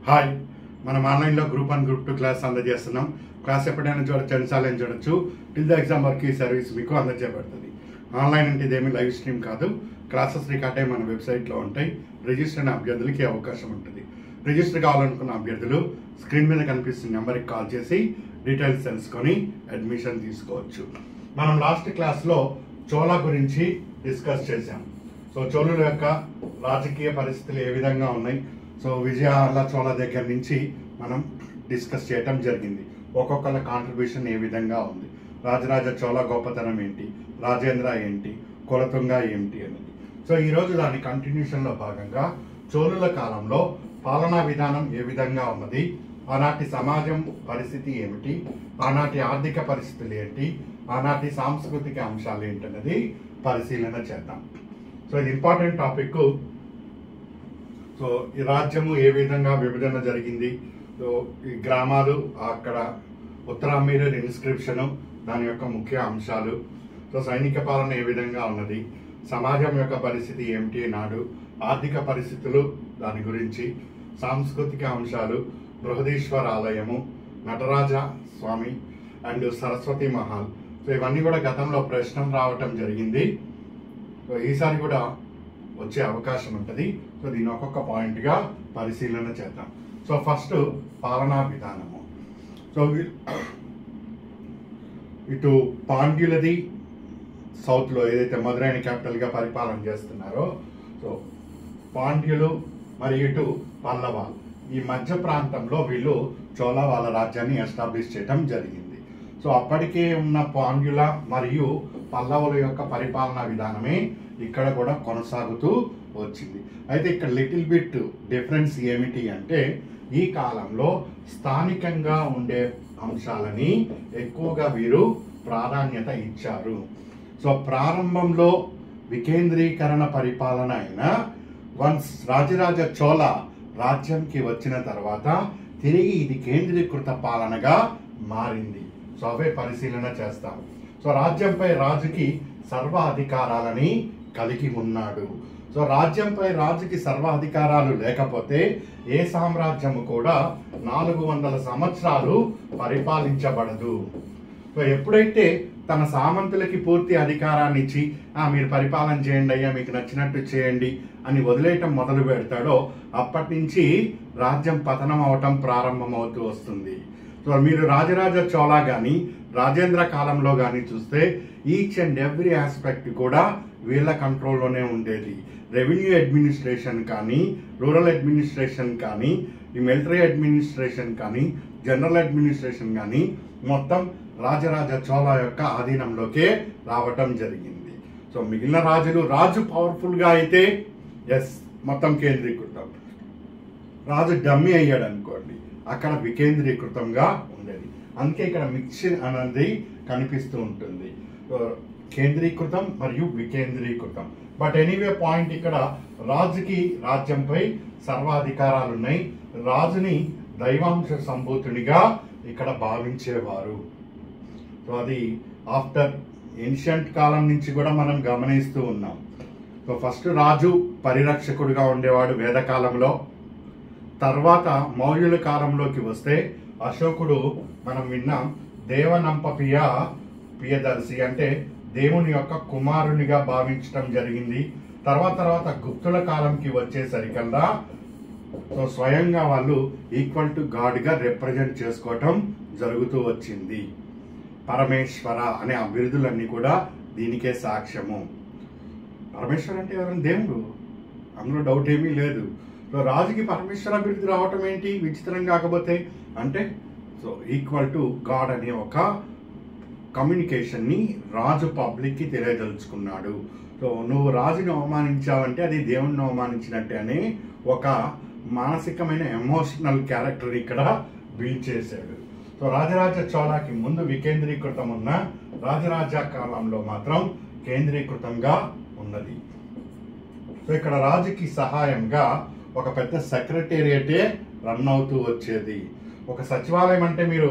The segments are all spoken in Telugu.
హాయ్ మనం ఆన్లైన్లో group one group two class అందజేస్తున్నాం క్లాస్ ఎప్పుడైనా చూడొచ్చు ఎన్నిసార్లు చూడొచ్చు టిల్ ద ఎగ్జామ్ వరకు ఈ సర్వీస్ మీకు అందజేయబడుతుంది ఆన్లైన్ అంటే ఇదేమీ లైవ్ స్ట్రీమ్ కాదు క్లాసెస్ రికార్డ్ అయ్యి మన వెబ్సైట్లో ఉంటాయి రిజిస్టర్ అయిన అభ్యర్థులకి అవకాశం ఉంటుంది రిజిస్టర్ కావాలనుకున్న అభ్యర్థులు స్క్రీన్ మీద కనిపిస్తున్న నెంబర్కి కాల్ చేసి డీటెయిల్స్ తెలుసుకొని అడ్మిషన్ తీసుకోవచ్చు మనం లాస్ట్ క్లాస్లో చోళా గురించి డిస్కస్ చేశాం సో చోళుల యొక్క రాజకీయ పరిస్థితులు ఏ విధంగా ఉన్నాయి సో విజయాల చోళ దగ్గర నుంచి మనం డిస్కస్ చేయటం జరిగింది ఒక్కొక్కళ్ళ కాంట్రిబ్యూషన్ ఏ విధంగా ఉంది రాజరాజ చోళ గొప్పతనం ఏంటి రాజేంద్ర ఏంటి కొలతుంగ ఏంటి అనేది సో ఈరోజు దాని కంటిన్యూషన్లో భాగంగా చోళుల కాలంలో పాలనా విధానం ఏ విధంగా ఉన్నది ఆనాటి సమాజం పరిస్థితి ఏమిటి ఆనాటి ఆర్థిక పరిస్థితులు ఏంటి ఆనాటి సాంస్కృతిక అంశాలు ఏంటన్నది పరిశీలన చేద్దాం సో ఇది ఇంపార్టెంట్ టాపిక్ సో ఈ రాజ్యము ఏ విధంగా విభజన జరిగింది సో ఈ గ్రామాలు అక్కడ ఉత్తరామీరు ఇన్స్క్రిప్షను దాని యొక్క ముఖ్య అంశాలు సో సైనిక పాలన ఏ విధంగా ఉన్నది సమాజం యొక్క పరిస్థితి ఏమిటి నాడు ఆర్థిక పరిస్థితులు దాని గురించి సాంస్కృతిక అంశాలు బృహదీశ్వర ఆలయము నటరాజ స్వామి అండ్ సరస్వతి మహల్ సో ఇవన్నీ కూడా గతంలో ప్రశ్నలు రావటం జరిగింది సో ఈసారి కూడా వచ్చే అవకాశం ఉంటుంది సో దీని ఒక్కొక్క పాయింట్గా పరిశీలన చేద్దాం సో ఫస్ట్ పాలనా విధానము సో వీ- ఇటు పాండ్యులది సౌత్లో ఏదైతే మధురైన క్యాపిటల్గా పరిపాలన చేస్తున్నారో సో పాండ్యులు మరియు ఇటు పల్లవ ఈ మధ్య ప్రాంతంలో వీళ్ళు చోళ వాళ్ళ రాజ్యాన్ని ఎస్టాబ్లిష్ చేయడం జరిగింది సో అప్పటికే ఉన్న పాండ్యుల మరియు పల్లవుల యొక్క పరిపాలనా విధానమే ఇక్కడ కూడా కొనసాగుతూ వచ్చింది అయితే ఇక్కడ లిటిల్ బిట్ డిఫరెన్స్ ఏమిటి అంటే ఈ కాలంలో స్థానికంగా ఉండే అంశాలని ఎక్కువగా వీరు ప్రాధాన్యత ఇచ్చారు సో ప్రారంభంలో వికేంద్రీకరణ పరిపాలన అయిన వన్స్ రాజరాజ చోళ రాజ్యంకి వచ్చిన తర్వాత తిరిగి ఇది కేంద్రీకృత పాలనగా మారింది సో అవే పరిశీలన చేస్తాం సో రాజ్యంపై రాజుకి సర్వ అధికారాలని కలిగి ఉన్నాడు సో రాజ్యంపై రాజుకి సర్వ అధికారాలు లేకపోతే ఏ సామ్రాజ్యము కూడా నాలుగు వందల సంవత్సరాలు పరిపాలించబడదు సో ఎప్పుడైతే తన సామంతులకి పూర్తి అధికారాన్ని ఇచ్చి "ఆ, మీరు పరిపాలన చేయండి అయ్యా మీకు నచ్చినట్టు చేయండి అని వదిలేయటం మొదలు పెడతాడో అప్పటి నుంచి రాజ్యం పతనం అవటం ప్రారంభమవుతూ వస్తుంది సో మీరు రాజరాజ చోళా కానీ రాజేంద్ర కాలంలో కానీ చూస్తే ఈచ్ అండ్ ఎవ్రీ ఆస్పెక్ట్ కూడా వీళ్ళ కంట్రోల్లోనే ఉండేది రెవెన్యూ అడ్మినిస్ట్రేషన్ కానీ రూరల్ అడ్మినిస్ట్రేషన్ కానీ ఈ మిలిటరీ అడ్మినిస్ట్రేషన్ కానీ జనరల్ అడ్మినిస్ట్రేషన్ కానీ మొత్తం రాజరాజ చోళ యొక్క ఆధీనంలోకే రావటం జరిగింది సో మిగిలిన రాజులు రాజు పవర్ఫుల్గా అయితే ఎస్ మొత్తం కేంద్రీకృతం రాజు డమ్మి అయ్యాడు అనుకోండి అక్కడ వికేంద్రీకృతంగా ఉండేది అందుకే ఇక్కడ మిక్చర్ అనేది కనిపిస్తూ ఉంటుంది సో, కేంద్రీకృతం మరియు వికేంద్రీకృతం బట్ ఎనీవే పాయింట్ ఇక్కడ రాజుకి రాజ్యంపై సర్వాధికారాలు ఉన్నాయి రాజుని దైవాంశ సంభూతునిగా ఇక్కడ భావించేవారు సో అది ఆఫ్టర్ ఏన్షియంట్ కాలం నుంచి కూడా మనం గమనిస్తూ ఉన్నాం సో ఫస్ట్ రాజు పరిరక్షకుడిగా ఉండేవాడు వేదకాలంలో తర్వాత మౌర్యుల కాలంలోకి వస్తే అశోకుడు మనం విన్నాం దేవనంపపియ పియదర్శి అంటే దేవుని యొక్క కుమారునిగా భావించటం జరిగింది తర్వాత తర్వాత గుప్తుల కాలంకి వచ్చేసరికల్లా సో స్వయంగా వాళ్ళు ఈక్వల్ టు గాడ్గా రిప్రజెంట్ చేసుకోవటం జరుగుతూ వచ్చింది పరమేశ్వర అనే ఆ బిరుదులన్నీ కూడా దీనికే సాక్ష్యము పరమేశ్వర అంటే ఎవరైనా దేవుడు అందులో డౌట్ ఏమీ లేదు సో రాజుకి పరమేశ్వర బిరుదు రావటం ఏంటి విచిత్రం కాకపోతే అంటే సో ఈక్వల్ టు గాడ్ అనే ఒక కమ్యూనికేషన్ని రాజు పబ్లిక్కి తెలియదలుచుకున్నాడు సో నువ్వు రాజుని అవమానించావంటే అది దేవుణ్ణి అవమానించినట్టే అనే ఒక మానసికమైన ఎమోషనల్ క్యారెక్టర్ ఇక్కడ బిల్డ్ చేశాడు సో రాజరాజ చోళాకి ముందు వికేంద్రీకృతం ఉన్న రాజరాజ కాలంలో మాత్రం కేంద్రీకృతంగా ఉన్నది సో ఇక్కడ రాజుకి సహాయంగా ఒక పెద్ద సెక్రటేరియటే రన్ అవుతూ వచ్చేది ఒక సచివాలయం అంటే మీరు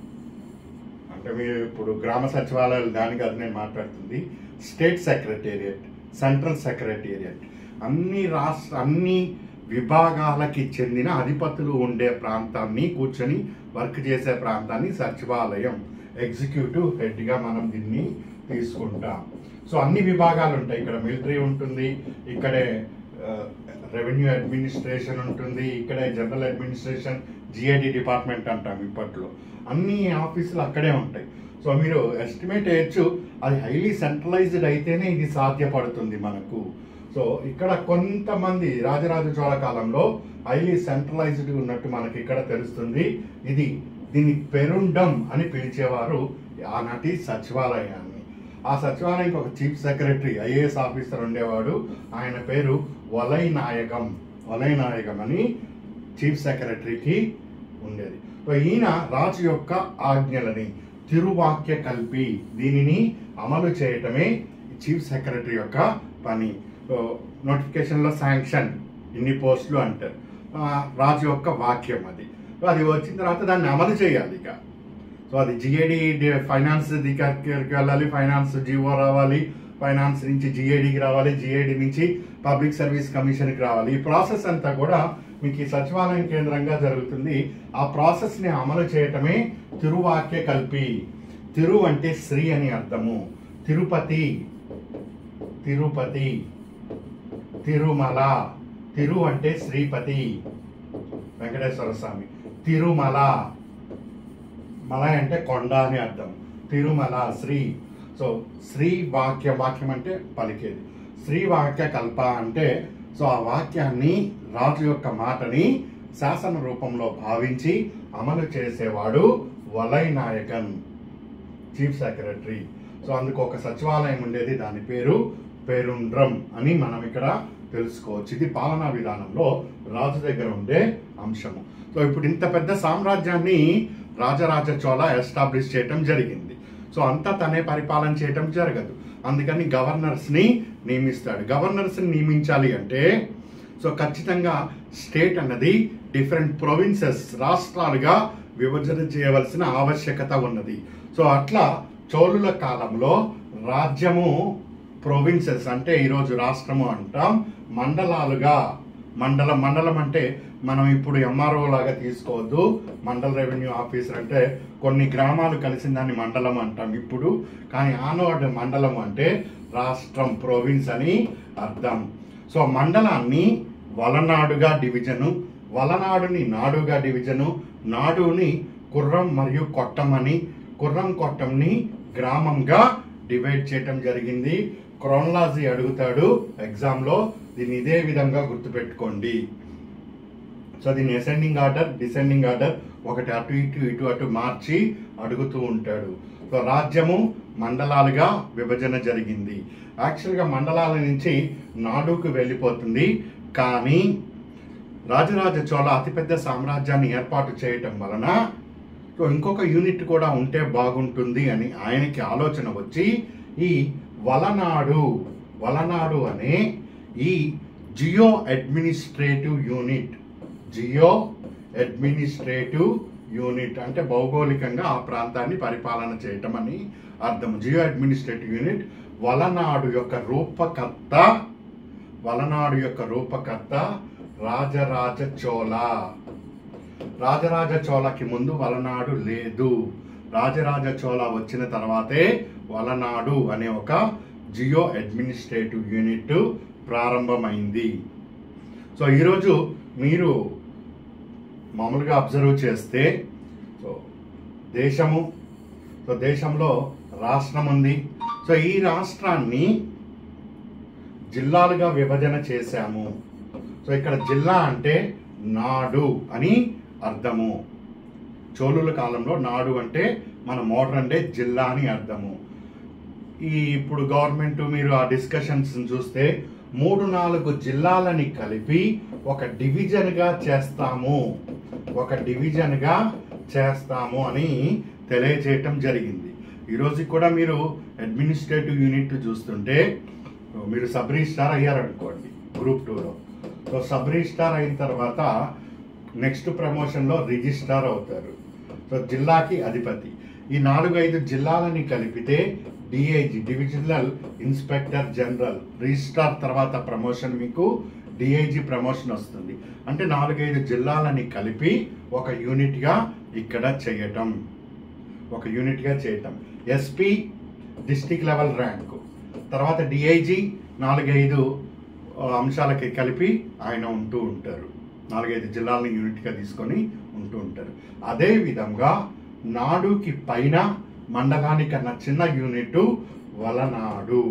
అంటే మీరు ఇప్పుడు గ్రామ సచివాలయాలు దాని కాదు నేను మాట్లాడుతుంది స్టేట్ సెక్రటేరియట్ సెంట్రల్ సెక్రటేరియట్ అన్ని రాష్ట్ర అన్ని విభాగాలకి చెందిన అధిపతులు ఉండే ప్రాంతాన్ని కూర్చొని వర్క్ చేసే ప్రాంతాన్ని సచివాలయం ఎగ్జిక్యూటివ్ హెడ్గా మనం దీన్ని తీసుకుంటాం సో అన్ని విభాగాలు ఉంటాయి ఇక్కడ మిలిటరీ ఉంటుంది ఇక్కడే రెవెన్యూ అడ్మినిస్ట్రేషన్ ఉంటుంది ఇక్కడే జనరల్ అడ్మినిస్ట్రేషన్ జిఐడి డిపార్ట్మెంట్ అంటాం ఇప్పట్లో అన్ని ఆఫీసులు అక్కడే ఉంటాయి సో మీరు ఎస్టిమేట్ చేయొచ్చు అది హైలీ సెంట్రలైజ్డ్ అయితేనే ఇది సాధ్యపడుతుంది మనకు సో ఇక్కడ కొంతమంది రాజరాజ చోళ కాలంలో హైలీ సెంట్రలైజ్డ్ ఉన్నట్టు మనకి ఇక్కడ తెలుస్తుంది ఇది దీన్ని పెరుండం అని పిలిచేవారు ఆనాటి సచివాలయాన్ని ఆ సచివాలయానికి ఒక చీఫ్ సెక్రటరీ ఐఏఎస్ ఆఫీసర్ ఉండేవాడు ఆయన పేరు వలై నాయకం వలై నాయకం అని చీఫ్ సెక్రటరీకి ఉండేది సో ఈయన రాజు యొక్క ఆజ్ఞలని తిరువాక్య కల్పి దీనిని అమలు చేయటమే చీఫ్ సెక్రటరీ యొక్క పని సో నోటిఫికేషన్లో శాంక్షన్ ఇన్ని పోస్టులు అంటారు ఆ, రాజు యొక్క వాక్యం అది సో అది వచ్చిన తర్వాత దాన్ని అమలు చేయాలి ఇక సో అది జిఏడి ఫైనాన్స్ దగ్గరికి వెళ్ళాలి ఫైనాన్స్ జీవో రావాలి ఫైనాన్స్ నుంచి జిఏడికి రావాలి జిఏడి నుంచి పబ్లిక్ సర్వీస్ కమిషన్కి రావాలి ఈ ప్రాసెస్ అంతా కూడా మీకు ఈ సచివాలయం కేంద్రంగా జరుగుతుంది ఆ ప్రాసెస్ని అమలు చేయటమే తిరువాక్య కల్పి తిరు అంటే శ్రీ అని అర్థము తిరుపతి తిరుపతి తిరుమల తిరు అంటే శ్రీపతి వెంకటేశ్వర స్వామి తిరుమల మల అంటే కొండ అని అర్థం తిరుమల శ్రీ సో శ్రీ వాక్య వాక్యం అంటే పలికేది శ్రీ వాక్య కల్ప అంటే సో ఆ వాక్యాన్ని రాజు యొక్క మాటని శాసన రూపంలో భావించి అమలు చేసేవాడు వలై నాయకన్ చీఫ్ సెక్రటరీ సో అందుకు ఒక సచివాలయం ఉండేది దాని పేరు పేరుండ్రం అని మనం ఇక్కడ తెలుసుకోవచ్చు ఇది పాలనా విధానంలో రాజు దగ్గర ఉండే అంశము సో ఇప్పుడు ఇంత పెద్ద సామ్రాజ్యాన్ని రాజరాజ చోళ ఎస్టాబ్లిష్ చేయటం జరిగింది సో అంతా తనే పరిపాలన చేయటం జరగదు అందుకని గవర్నర్స్ ని నియమిస్తాడు గవర్నర్స్ ని నియమించాలి అంటే సో ఖచ్చితంగా స్టేట్ అన్నది డిఫరెంట్ ప్రొవిన్సెస్ రాష్ట్రాలుగా విభజన చేయవలసిన ఆవశ్యకత ఉన్నది సో అట్లా చోళుల కాలంలో రాజ్యము ప్రొవిన్సెస్ అంటే ఈరోజు రాష్ట్రము అంటాం మండలాలుగా మండలం మండలం అంటే మనం ఇప్పుడు ఎంఆర్ఓ లాగా తీసుకోవద్దు మండల రెవెన్యూ ఆఫీసర్ అంటే కొన్ని గ్రామాలు కలిసిన దాన్ని మండలం అంటాం ఇప్పుడు కానీ ఆనవాడు మండలం అంటే రాష్ట్రం ప్రొవిన్స్ అని అర్థం సో మండలాన్ని వలనాడుగా డివిజను వలనాడుని నాడుగా డివిజను నాడుని కుర్రం మరియు కొట్టమని కుర్రం కొట్టంని గ్రామంగా డివైడ్ చేయటం జరిగింది క్రోనలాజీ అడుగుతాడు ఎగ్జామ్లో దీన్ని ఇదే విధంగా గుర్తుపెట్టుకోండి సో దీన్ని అసెండింగ్ ఆర్డర్ డిసెండింగ్ ఆర్డర్ ఒకటి అటు ఇటు ఇటు అటు మార్చి అడుగుతూ ఉంటాడు సో రాజ్యము మండలాలుగా విభజన జరిగింది యాక్చువల్గా మండలాల నుంచి నాడుకు వెళ్ళిపోతుంది కానీ రాజరాజ చోళ అతిపెద్ద సామ్రాజ్యాన్ని ఏర్పాటు చేయటం వలన సో ఇంకొక యూనిట్ కూడా ఉంటే బాగుంటుంది అని ఆయనకి ఆలోచన వచ్చి ఈ వలనాడు వలనాడు అనే ఈ geo administrative unit geo administrative unit అంటే భౌగోళికంగా ఆ ప్రాంతాన్ని పరిపాలన చేయటం అని అర్థం జియో అడ్మినిస్ట్రేటివ్ యూనిట్ వలనాడు యొక్క రూపకర్త వలనాడు యొక్క రూపకర్త రాజరాజ చోళ రాజరాజ చోళకి ముందు వలనాడు లేదు రాజరాజ చోళ వచ్చిన తర్వాతే వలనాడు అనే ఒక జియో అడ్మినిస్ట్రేటివ్ యూనిట్ ప్రారంభమైంది సో ఈరోజు మీరు మామూలుగా అబ్జర్వ్ చేస్తే సో దేశము సో దేశంలో రాష్ట్రం ఉంది సో ఈ రాష్ట్రాన్ని జిల్లాలుగా విభజన చేశాము సో ఇక్కడ జిల్లా అంటే నాడు అని అర్థము చోళుల కాలంలో నాడు అంటే మన మోడర్న్ డే జిల్లా అని అర్థము ఈ ఇప్పుడు గవర్నమెంట్ మీరు ఆ డిస్కషన్స్ చూస్తే మూడు నాలుగు జిల్లాలని కలిపి ఒక డివిజన్గా చేస్తాము ఒక డివిజన్గా చేస్తాము అని తెలియజేయటం జరిగింది ఈరోజు కూడా మీరు అడ్మినిస్ట్రేటివ్ యూనిట్ చూస్తుంటే మీరు సబ్ రిజిస్టార్ అయ్యారనుకోండి గ్రూప్ టూలో సో సబ్ రిజిస్టార్ అయిన తర్వాత నెక్స్ట్ ప్రమోషన్లో రిజిస్టార్ అవుతారు సో జిల్లాకి అధిపతి ఈ నాలుగు ఐదు జిల్లాలని కలిపితే DIG divisional inspector general registrar తర్వాత ప్రమోషన్ మీకు డిఐజీ ప్రమోషన్ వస్తుంది అంటే నాలుగైదు జిల్లాలని కలిపి ఒక యూనిట్గా ఇక్కడ చేయటం ఒక యూనిట్గా చేయటం ఎస్పీ డిస్టిక్ లెవెల్ ర్యాంకు తర్వాత డిఐజీ నాలుగైదు ఆ, అంశాలకి కలిపి ఆయన ఉంటూ ఉంటారు నాలుగైదు జిల్లాలని యూనిట్గా తీసుకొని ఉంటూ ఉంటారు అదే విధంగా నాడుకి పైన మండలానికన్నా చిన్న యూనిట్ వలనాడు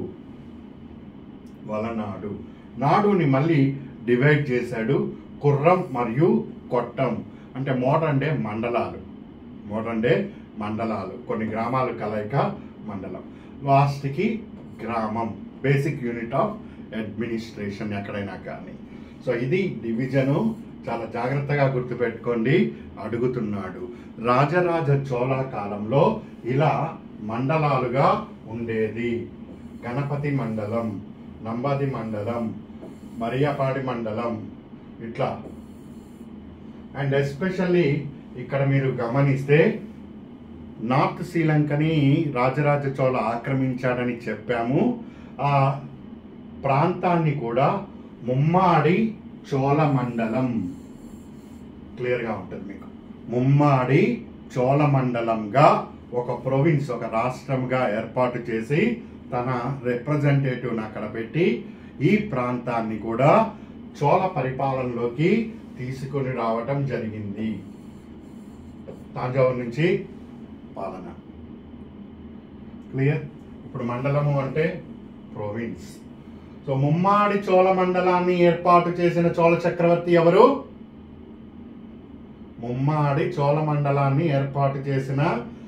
వలనాడు నాడుని మళ్ళీ డివైడ్ చేశాడు కుర్రం మరియు కొట్టం అంటే మోడర్న్ డే మండలాలు మోడర్న్ డే మండలాలు కొన్ని గ్రామాలు కలయిక మండలం లాస్ట్కి గ్రామం బేసిక్ యూనిట్ ఆఫ్ అడ్మినిస్ట్రేషన్ ఎక్కడైనా కానీ సో ఇది డివిజను చాలా జాగ్రత్తగా గుర్తుపెట్టుకోండి అడుగుతున్నాడు రాజరాజ చోళ కాలంలో ఇలా మండలాలుగా ఉండేది గణపతి మండలం నంబాది మండలం మరియపాడి మండలం ఇట్లా అండ్ ఎస్పెషల్లీ ఇక్కడ మీరు గమనిస్తే నార్త్ శ్రీలంకని రాజరాజ చోళ ఆక్రమించాడని చెప్పాము ఆ ప్రాంతాన్ని కూడా ముమ్మాడి చోళ మండలం క్లియర్గా ఉంటుంది మీకు ముమ్మాడి చోళ మండలంగా ఒక ప్రొవిన్స్ ఒక రాష్ట్రంగా ఏర్పాటు చేసి తన రిప్రజెంటేటివ్ని అక్కడ పెట్టి ఈ ప్రాంతాన్ని కూడా చోళ పరిపాలనలోకి తీసుకొని రావటం జరిగింది తాంజావూరు నుంచి పాలన క్లియర్ ఇప్పుడు మండలము అంటే ప్రొవిన్స్ సో ముమ్మాడి చోళ మండలాన్ని ఏర్పాటు చేసిన చోళ చక్రవర్తి ఎవరు ముమ్మాడి చోళ మండలాన్ని ఏర్పాటు చేసిన